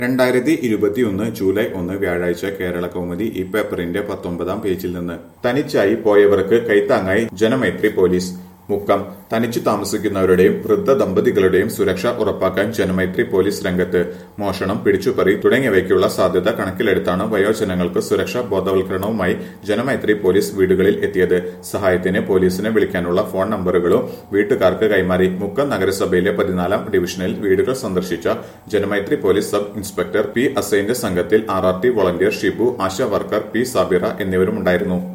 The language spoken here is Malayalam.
രണ്ടായിരത്തി ഇരുപത്തിയൊന്ന് ജൂലൈ ഒന്ന് വ്യാഴാഴ്ച കേരള കൗമുദി ഈ പേപ്പറിന്റെ പത്തൊമ്പതാം പേജിൽ നിന്ന് തനിച്ചായി പോയവർക്ക് കൈത്താങ്ങായി ജനമൈത്രി പോലീസ് മുക്കം തനിച്ചു താമസിക്കുന്നവരുടെയും വൃദ്ധ ദമ്പതികളുടെയും സുരക്ഷ ഉറപ്പാക്കാൻ ജനമൈത്രി പോലീസ് രംഗത്ത് മോഷണം പിടിച്ചുപറി തുടങ്ങിയവയ്ക്കുള്ള സാധ്യത കണക്കിലെടുത്താണ് വയോജനങ്ങൾക്ക് സുരക്ഷാ ബോധവൽക്കരണവുമായി ജനമൈത്രി പോലീസ് വീടുകളിൽ എത്തിയത് സഹായത്തിന് പോലീസിനെ വിളിക്കാനുള്ള ഫോൺ നമ്പറുകളും വീട്ടുകാർക്ക് കൈമാറി മുക്കം നഗരസഭയിലെ പതിനാലാം ഡിവിഷനിൽ വീടുകൾ സന്ദർശിച്ച Janamaithri police sub inspector P അസൈന്റെ സംഘത്തിൽ R R T volunteer Shibu ASHA worker P Sabira എന്നിവരുമുണ്ടായിരുന്നു